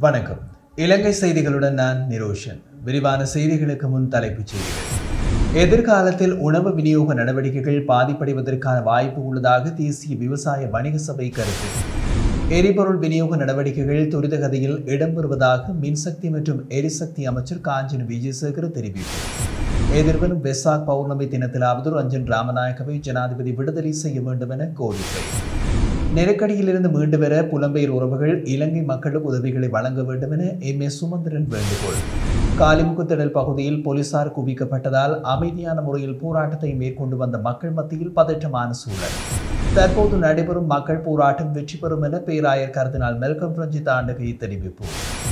வணக்கம் இலங்கை செய்திகளுடன் நான் நிரோஷன் விரிவான செய்திகளுக்கு முன் தலைப்புச் செய்திகள் எதிர்காலத்தில் உணவு விநியோக நடவடிக்கைகள் பாதிப்படைவதற்கான வாய்ப்பு உள்ளதாக தேசிய விவசாய வணிக சபை கருத்து எரிபொருள் விநியோக நடவடிக்கைகள் துரிதகதியில் இடம்பெறுவதாக மின்சக்தி மற்றும் எரிசக்தி அமைச்சர் காஞ்சன் விஜயசேகர் தெரிவிப்பு எதிர்வரும் வெசாக் பௌர்ணமி தினத்திலாவது ரஞ்சன் ராமநாயக்கவை ஜனாதிபதி விடுதலை செய்ய வேண்டும் என கோரிக்கை நெருக்கடியிலிருந்து மீண்டு வர புலம்பெயர் உறவுகள் இலங்கை மக்களுக்கு உதவிகளை வழங்க வேண்டும் என எம் ஏ சுமந்திரன் வேண்டுகோள் காலிமுகத்திடல் பகுதியில் போலீசார் குவிக்கப்பட்டதால் அமைதியான முறையில் போராட்டத்தை மேற்கொண்டு வந்த மக்கள் மத்தியில் பதற்றமான சூழல் தற்போது நடைபெறும் மக்கள் போராட்டம் வெற்றி பெறும் என பேராயர் கருதினால் மெல்கம் ரஞ்சித் ஆண்டுகை தெரிவிப்பு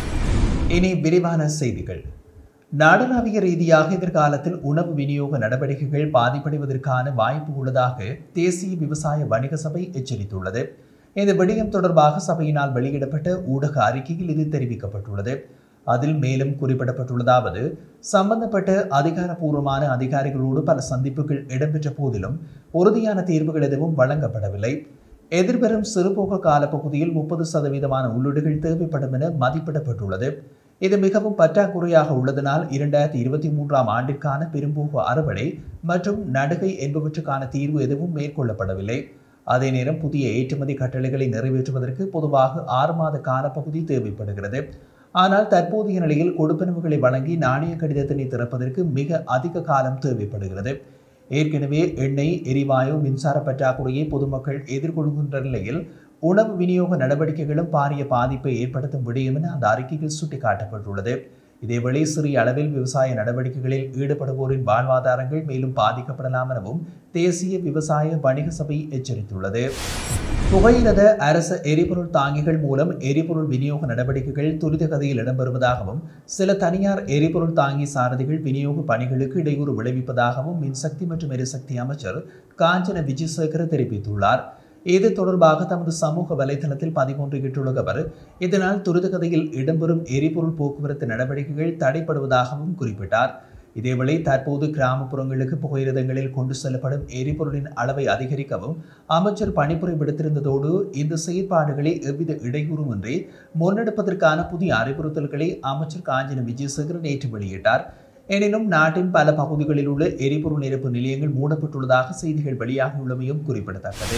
இனி விரிவான செய்திகள் நாடளாவிய ரீதியாக எதிர்காலத்தில் உணவு விநியோக நடவடிக்கைகள் பாதிப்படைவதற்கான வாய்ப்பு உள்ளதாக தேசிய விவசாய வணிக சபை எச்சரித்துள்ளது இந்த விடயம் தொடர்பாக சபையினால் வெளியிடப்பட்ட ஊடக அறிக்கையில் இது தெரிவிக்கப்பட்டுள்ளது அதில் மேலும் குறிப்பிடப்பட்டுள்ளதாவது சம்பந்தப்பட்ட அதிகாரப்பூர்வமான அதிகாரிகளோடு பல சந்திப்புகள் இடம்பெற்ற போதிலும் உறுதியான தீர்வுகள் எதுவும் வழங்கப்படவில்லை எதிர்வரும் சிறுபோக காலப்பகுதியில் முப்பது சதவீதமான உள்ளீடுகள் தேவைப்படும் என மதிப்பிடப்பட்டுள்ளது இது மிகவும் பற்றாக்குறையாக உள்ளதனால் இரண்டாயிரத்தி இருபத்தி மூன்றாம் ஆண்டிற்கான பெரும்போக அறுவடை மற்றும் நடுகை என்பவற்றுக்கான தீர்வு எதுவும் மேற்கொள்ளப்படவில்லை அதே நேரம் புதிய ஏற்றுமதி கட்டளைகளை நிறைவேற்றுவதற்கு பொதுவாக ஆறு மாத காலப்பகுதி தேவைப்படுகிறது ஆனால் தற்போதைய நிலையில் கொடுப்பனவுகளை வழங்கி நாணய கடிதத்தினை திறப்பதற்கு மிக அதிக காலம் தேவைப்படுகிறது ஏற்கனவே எண்ணெய் எரிவாயு மின்சார பற்றாக்குறையை பொதுமக்கள் எதிர்கொள்கின்ற நிலையில் உணவு விநியோக நடவடிக்கைகளும் பாரிய பாதிப்பை ஏற்படுத்தும் விடயம் என அந்த அறிக்கையில் சுட்டிக்காட்டப்பட்டுள்ளது இதேவேளை சிறிய அளவில் விவசாய நடவடிக்கைகளில் ஈடுபடுவோரின் வாழ்வாதாரங்கள் மேலும் பாதிக்கப்படலாம் எனவும் தேசிய விவசாய வணிக சபை எச்சரித்துள்ளது புகையிரத அரச எரிபொருள் தாங்கிகள் மூலம் எரிபொருள் விநியோக நடவடிக்கைகள் துரித கதையில் இடம்பெறுவதாகவும் சில தனியார் எரிபொருள் தாங்கி சாரதிகள் விநியோக பணிகளுக்கு இடையூறு விளைவிப்பதாகவும் மின்சக்தி மற்றும் எரிசக்தி அமைச்சர் காஞ்சன விஜயசேகர தெரிவித்துள்ளார் இது தொடர்பாக தமது சமூக வலைதளத்தில் பதிவொன்றிட்டுள்ள அவர் இதனால் துரிதகதையில் இடம்பெறும் எரிபொருள் போக்குவரத்து நடவடிக்கைகள் தடைப்படுவதாகவும் குறிப்பிட்டார் இதேவேளை தற்போது கிராமப்புறங்களுக்கு புகையிரதங்களில் கொண்டு செல்லப்படும் எரிபொருளின் அளவை அதிகரிக்கவும் அமைச்சர் பணிப்புரை விடுத்திருந்ததோடு இந்த செயற்பாடுகளை எவ்வித இடையூறுமின்றி முன்னெடுப்பதற்கான புதிய அறிவுறுத்தல்களை அமைச்சர் காஞ்சன விஜயசேகர் நேற்று வெளியிட்டார் எனினும் நாட்டின் பல பகுதிகளில் உள்ள எரிபொருள் நிரப்பு நிலையங்கள் மூடப்பட்டுள்ளதாக செய்திகள் வெளியாகியுள்ளமையும் குறிப்பிடத்தக்கது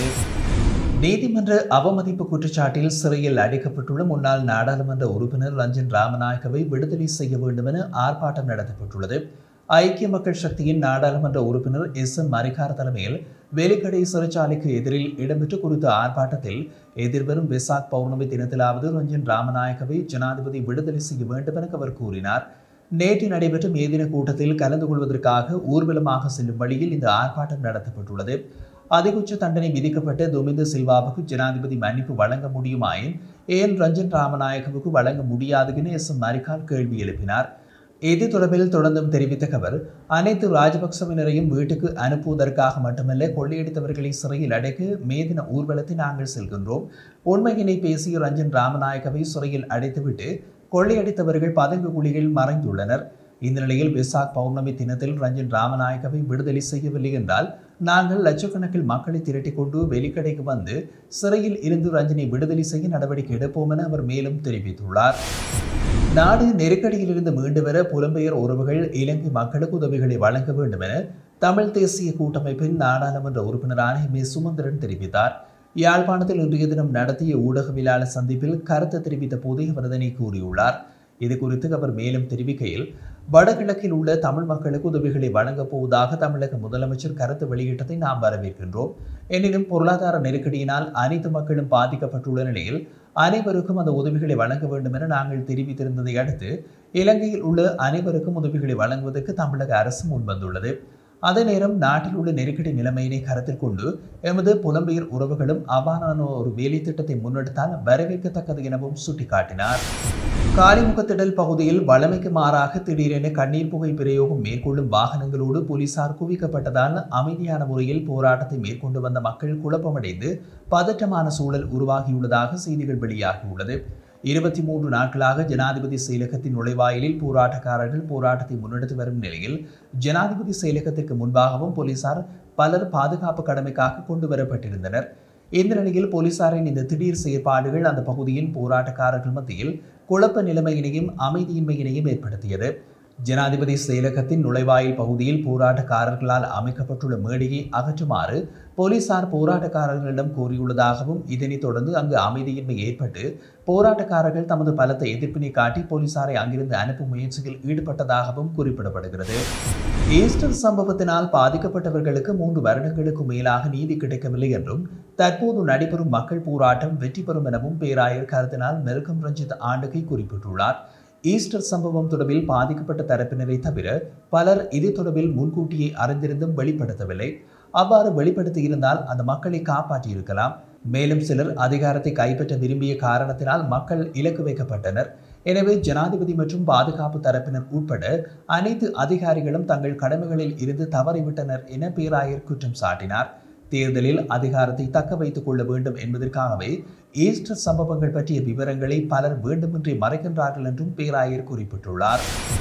நீதிமன்ற அவமதிப்பு குற்றச்சாட்டில் சிறையில் அடைக்கப்பட்டுள்ள முன்னாள் நாடாளுமன்ற உறுப்பினர் ரஞ்சன் ராமநாயக்கவை விடுதலை செய்ய வேண்டும் என ஆர்ப்பாட்டம் நடத்தப்பட்டுள்ளது ஐக்கிய மக்கள் சக்தியின் நாடாளுமன்ற உறுப்பினர் எஸ் எம் மரிகார் தலைமையில் வேலிக்கடை சிறைச்சாலைக்கு எதிரில் இடம்பெற்ற குறித்த ஆர்ப்பாட்டத்தில் எதிர்வரும் வெசாக் பௌர்ணமி தினத்திலாவது ரஞ்சன் ராமநாயக்கவை ஜனாதிபதி விடுதலை செய்ய வேண்டும் என அவர் கூறினார் நேற்று நடைபெற்ற மேதின கூட்டத்தில் கலந்து கொள்வதற்காக ஊர்வலமாக செல்லும் வழியில் இந்த ஆர்ப்பாட்டம் நடத்தப்பட்டுள்ளது அதிகுச்ச தண்டனை விதிக்கப்பட்ட துமிந்த சில்வாவுக்கு ஜனாதிபதி மன்னிப்பு வழங்க முடியுமாயின் ஏன் ரஞ்சன் ராமநாயகவுக்கு வழங்க முடியாது என எஸ் எம் மரிகால் கேள்வி எழுப்பினார் இது தொடர்பில் தொடர்ந்தும் தெரிவித்த அவர் அனைத்து ராஜபக்சவினரையும் வீட்டுக்கு அனுப்புவதற்காக மட்டுமல்ல கொள்ளையடித்தவர்களை சிறையில் அடைக்க மேதின ஊர்வலத்தை நாங்கள் செல்கின்றோம் உண்மையினை பேசிய ரஞ்சன் ராமநாயகவை சிறையில் அடைத்துவிட்டு கொள்ளையடித்தவர்கள் பதங்கு குழிகளில் மறைந்துள்ளனர் இந்த நிலையில் விசாக் பௌர்ணமி தினத்தில் ரஞ்சன் ராமநாயகவை விடுதலை செய்யவில்லை என்றால் நாங்கள் லட்சக்கணக்கில் மக்களை திரட்டிக் கொண்டு வெளிக்கடைக்கு வந்து சிறையில் இருந்து ரஞ்சனை விடுதலை செய்ய நடவடிக்கை எடுப்போம் என அவர் மேலும் தெரிவித்துள்ளார் நாடு நெருக்கடியிலிருந்து மீண்டு வர புலம்பெயர் உறவுகள் இலங்கை மக்களுக்கு உதவிகளை வழங்க வேண்டும் என தமிழ் தேசிய கூட்டமைப்பின் நாடாளுமன்ற உறுப்பினரான எம் ஏ சுமந்திரன் தெரிவித்தார் யாழ்ப்பாணத்தில் இன்றைய தினம் நடத்திய ஊடகவியலாளர் சந்திப்பில் கருத்து தெரிவித்த போதே அவர் இதனை கூறியுள்ளார் இது குறித்து அவர் மேலும் தெரிவிக்கையில் வடகிழக்கில் உள்ள தமிழ் மக்களுக்கு உதவிகளை வழங்கப் போவதாக தமிழக முதலமைச்சர் கருத்து வெளியிட்டதை நாம் வரவேற்கின்றோம் எனினும் பொருளாதார நெருக்கடியினால் அனைத்து மக்களும் பாதிக்கப்பட்டுள்ள நிலையில் அனைவருக்கும் அந்த உதவிகளை வழங்க வேண்டும் என நாங்கள் தெரிவித்திருந்ததை அடுத்து இலங்கையில் உள்ள அனைவருக்கும் உதவிகளை வழங்குவதற்கு தமிழக அரசு முன்வந்துள்ளது அதே நேரம் நாட்டில் உள்ள நெருக்கடி நிலைமையினை கருத்தில் கொண்டு எமது புலம்பெயர் உறவுகளும் அவ்வாறான ஒரு வேலை திட்டத்தை முன்னெடுத்தால் வரவேற்கத்தக்கது எனவும் சுட்டிக்காட்டினார் காலிமுகத்திடல் பகுதியில் வளமைக்கு மாறாக திடீரென கண்ணீர் புகை பிரயோகம் மேற்கொள்ளும் வாகனங்களோடு போலீசார் குவிக்கப்பட்டதால் அமைதியான முறையில் போராட்டத்தை மேற்கொண்டு வந்த மக்கள் குழப்பமடைந்து பதற்றமான சூழல் உருவாகியுள்ளதாக செய்திகள் வெளியாகியுள்ளது இருபத்தி மூன்று நாட்களாக ஜனாதிபதி செயலகத்தின் நுழைவாயிலில் போராட்டக்காரர்கள் போராட்டத்தை முன்னெடுத்து வரும் நிலையில் ஜனாதிபதி செயலகத்திற்கு முன்பாகவும் போலீசார் பலர் பாதுகாப்பு கடமைக்காக கொண்டு வரப்பட்டிருந்தனர் இந்த நிலையில் போலீசாரின் இந்த திடீர் செயற்பாடுகள் அந்த பகுதியின் போராட்டக்காரர்கள் மத்தியில் குழப்ப நிலைமையினையும் அமைதியின்மையினையும் ஏற்படுத்தியது ஜனாதிபதி செயலகத்தின் நுழைவாயில் பகுதியில் போராட்டக்காரர்களால் அமைக்கப்பட்டுள்ள மேடையை அகற்றுமாறு போலீசார் போராட்டக்காரர்களிடம் கூறியுள்ளதாகவும் இதனைத் தொடர்ந்து அங்கு அமைதியின்மை ஏற்பட்டு போராட்டக்காரர்கள் தமது பலத்த எதிர்ப்பினை காட்டி போலீசாரை அங்கிருந்து அனுப்பும் முயற்சியில் ஈடுபட்டதாகவும் குறிப்பிடப்படுகிறது ஈஸ்டர் சம்பவத்தினால் பாதிக்கப்பட்டவர்களுக்கு மூன்று வருடங்களுக்கு மேலாக நீதி கிடைக்கவில்லை என்றும் தற்போது நடைபெறும் மக்கள் போராட்டம் வெற்றி பெறும் எனவும் பேராயர் கருத்தினால் மெல்கம் ரஞ்சித் ஆண்டுகை குறிப்பிட்டுள்ளார் ஈஸ்டர் சம்பவம் தொடர்பில் பாதிக்கப்பட்ட தரப்பினரை தவிர பலர் இது தொடர்பில் முன்கூட்டியே அறிந்திருந்தும் வெளிப்படுத்தவில்லை அவ்வாறு வெளிப்படுத்தியிருந்தால் அந்த மக்களை காப்பாற்றியிருக்கலாம் மேலும் சிலர் அதிகாரத்தை கைப்பற்ற விரும்பிய காரணத்தினால் மக்கள் இலக்கு வைக்கப்பட்டனர் எனவே ஜனாதிபதி மற்றும் பாதுகாப்பு தரப்பினர் உட்பட அனைத்து அதிகாரிகளும் தங்கள் கடமைகளில் இருந்து தவறிவிட்டனர் என பேராயர் குற்றம் சாட்டினார் தேர்தலில் அதிகாரத்தை தக்க வைத்துக் கொள்ள வேண்டும் என்பதற்காகவே ஈஸ்டர் சம்பவங்கள் பற்றிய விவரங்களை பலர் வேண்டுமென்றே மறைக்கின்றார்கள் என்றும் பேராயர் குறிப்பிட்டுள்ளார்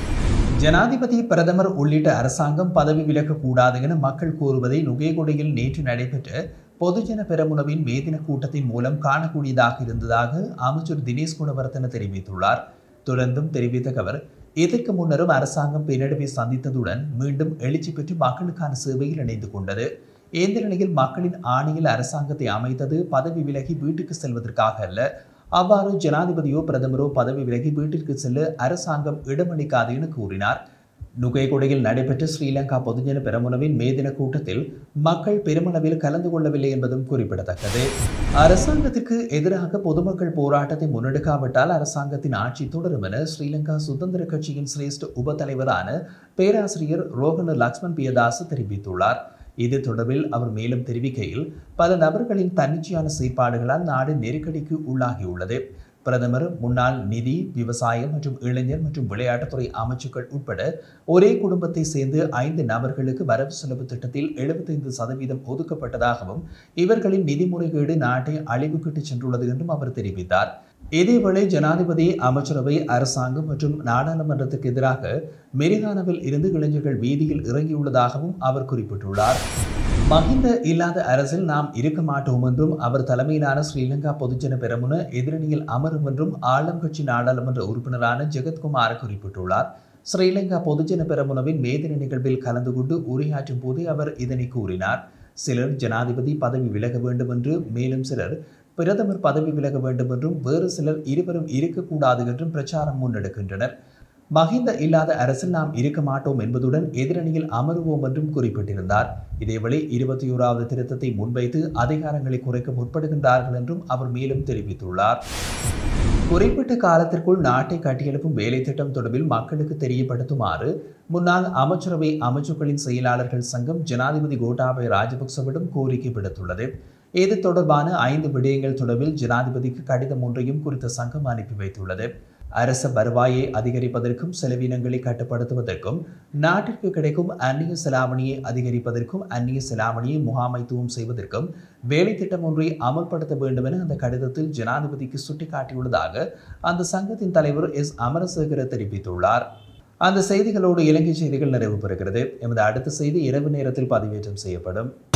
ஜனாதிபதி பிரதமர் உள்ளிட்ட அரசாங்கம் பதவி விலகக்கூடாது என மக்கள் கூறுவதை நுகேகொடையில் நேற்று நடைபெற்ற பொதுஜன பெரமுனவின் மேதின கூட்டத்தின் மூலம் காணக்கூடியதாக இருந்ததாக அமைச்சர் தினேஷ் குணவர்த்தன தெரிவித்துள்ளார் தொடர்ந்தும் தெரிவித்த அவர் இதற்கு முன்னரும் அரசாங்கம் பின்னடைவை சந்தித்ததுடன் மீண்டும் எழுச்சி பெற்று மக்களுக்கான சேவையில் இணைந்து கொண்டது இந்த நிலையில் மக்களின் ஆணையில் அரசாங்கத்தை அமைத்தது பதவி விலகி வீட்டுக்கு செல்வதற்காக அல்ல அவ்வாறு ஜனாதிபதியோ பிரதமரோ பதவி விலகி வீட்டிற்கு செல்ல அரசாங்கம் இடமளிக்காது என கூறினார் நுகைகொடையில் நடைபெற்ற ஸ்ரீலங்கா பொதுஜன பெரமுனவின் மேதின கூட்டத்தில் மக்கள் பெருமளவில் கலந்து கொள்ளவில்லை என்பதும் குறிப்பிடத்தக்கது அரசாங்கத்திற்கு எதிராக பொதுமக்கள் போராட்டத்தை முன்னெடுக்காவிட்டால் அரசாங்கத்தின் ஆட்சி தொடரும் என ஸ்ரீலங்கா சுதந்திர கட்சியின் சிரேஷ்ட உப தலைவரான பேராசிரியர் ரோஹன லக்ஷ்மண் பியதாஸ் தெரிவித்துள்ளார் இது தொடர்பில் அவர் மேலும் தெரிவிக்கையில் பல நபர்களின் தன்னிச்சையான செயற்பாடுகளால் நாடு நெருக்கடிக்கு உள்ளாகியுள்ளது பிரதமர் முன்னாள் நிதி விவசாயம் மற்றும் இளைஞர் மற்றும் விளையாட்டுத்துறை அமைச்சுக்கள் உட்பட ஒரே குடும்பத்தை சேர்ந்து ஐந்து நபர்களுக்கு வரவு செலவு திட்டத்தில் எழுபத்தைந்து சதவீதம் ஒதுக்கப்பட்டதாகவும் இவர்களின் நிதி முறைகேடு நாட்டை அழிவுக்கிட்டு சென்றுள்ளது என்றும் அவர் தெரிவித்தார் இதேவேளை ஜனாதிபதி அமைச்சரவை அரசாங்கம் மற்றும் நாடாளுமன்றத்துக்கு எதிராக மெரிகானவில் இருந்து இளைஞர்கள் வீதியில் இறங்கியுள்ளதாகவும் அவர் குறிப்பிட்டுள்ளார் மஹிந்த இல்லாத அரசில் நாம் இருக்க மாட்டோம் என்றும் அவர் தலைமையிலான ஸ்ரீலங்கா பொதுஜன பெரமுன எதிரணியில் அமரும் என்றும் ஆளும் கட்சி நாடாளுமன்ற உறுப்பினரான ஜெகத்குமார் குறிப்பிட்டுள்ளார் ஸ்ரீலங்கா பொதுஜன பெரமுனவின் மேதின நிகழ்வில் கலந்து கொண்டு உரையாற்றும் போதே அவர் இதனை கூறினார் சிலர் ஜனாதிபதி பதவி விலக வேண்டும் என்று மேலும் சிலர் பிரதமர் பதவி விலக வேண்டும் என்றும் வேறு சிலர் இருவரும் இருக்கக்கூடாது என்றும் பிரச்சாரம் முன்னெடுக்கின்றனர் மஹிந்த இல்லாத அரசில் நாம் இருக்க மாட்டோம் என்பதுடன் எதிரணியில் அமருவோம் என்றும் குறிப்பிட்டிருந்தார் இதேவேளை இருபத்தி ஓராவது திருத்தத்தை முன்வைத்து அதிகாரங்களை குறைக்க முற்படுகின்றார்கள் என்றும் அவர் மேலும் தெரிவித்துள்ளார் குறிப்பிட்ட காலத்திற்குள் நாட்டை கட்டியெழுப்பும் வேலை திட்டம் தொடர்பில் மக்களுக்கு தெரியப்படுத்துமாறு முன்னாள் அமைச்சரவை அமைச்சுக்களின் செயலாளர்கள் சங்கம் ஜனாதிபதி கோட்டாபய ராஜபக்சவிடம் கோரிக்கை விடுத்துள்ளது இது தொடர்பான ஐந்து விடயங்கள் தொடர்பில் ஜனாதிபதிக்கு கடிதம் ஒன்றையும் குறித்த சங்கம் அனுப்பி வைத்துள்ளது அரச வருவாயை அதிகரிப்பதற்கும் செலவினங்களை கட்டுப்படுத்துவதற்கும் நாட்டிற்கு கிடைக்கும் அந்நிய செலாவணியை அதிகரிப்பதற்கும் அந்நிய செலாவணியை முகாமைத்துவம் செய்வதற்கும் வேலை திட்டம் ஒன்றை அமல்படுத்த வேண்டும் என அந்த கடிதத்தில் ஜனாதிபதிக்கு சுட்டிக்காட்டியுள்ளதாக அந்த சங்கத்தின் தலைவர் எஸ் அமரசேகர தெரிவித்துள்ளார் அந்த செய்திகளோடு இலங்கை செய்திகள் நிறைவு பெறுகிறது எமது அடுத்த செய்தி இரவு நேரத்தில் பதிவேற்றம் செய்யப்படும்